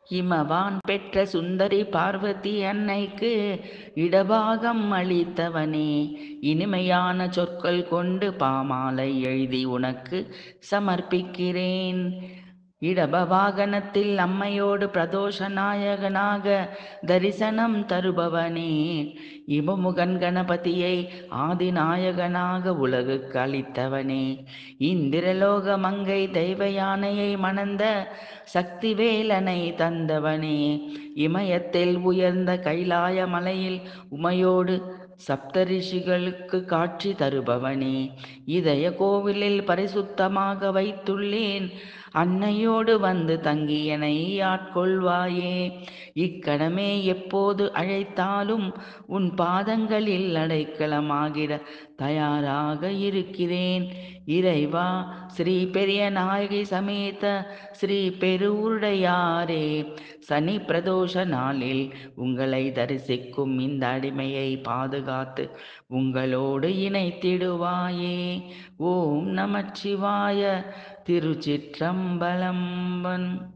இமவான் பெற்ற சுந்தரி பார்வதி அன்னைக்கு இடபாகம் அளித்தவனே இனிமையான சொற்கள் கொண்டு பாமாலை எழுதி உனக்கு சமர்ப்பிக்கிறேன் இடப வாகனத்தில் அம்மையோடு பிரதோஷ நாயகனாக தரிசனம் தருபவனே இமமுகன் கணபதியை ஆதிநாயகனாக உலகுக்கு அளித்தவனே இந்திரலோக மங்கை தெய்வ யானையை மணந்த சக்திவேலனை தந்தவனே இமயத்தில் உயர்ந்த கைலாய மலையில் உமையோடு சப்தரிஷிகளுக்கு காட்சி தருபவனே இதய கோவிலில் பரிசுத்தமாக வைத்துள்ளேன் அன்னையோடு வந்து தங்கியனை ஆட்கொள்வாயே இக்கணமே எப்போது அழைத்தாலும் உன் பாதங்களில் அடைக்கலமாகிட தயாராக இருக்கிறேன் இறைவா ஸ்ரீ பெரிய நாயகி சமேத ஸ்ரீ பெருவுடையாரே சனி பிரதோஷ நாளில் உங்களை தரிசிக்கும் இந்த அடிமையை பாதுகாத்து உங்களோடு இணைத்திடுவாயே ஓம் நமச்சிவாய திருச்சிற்றம்பலம்பன்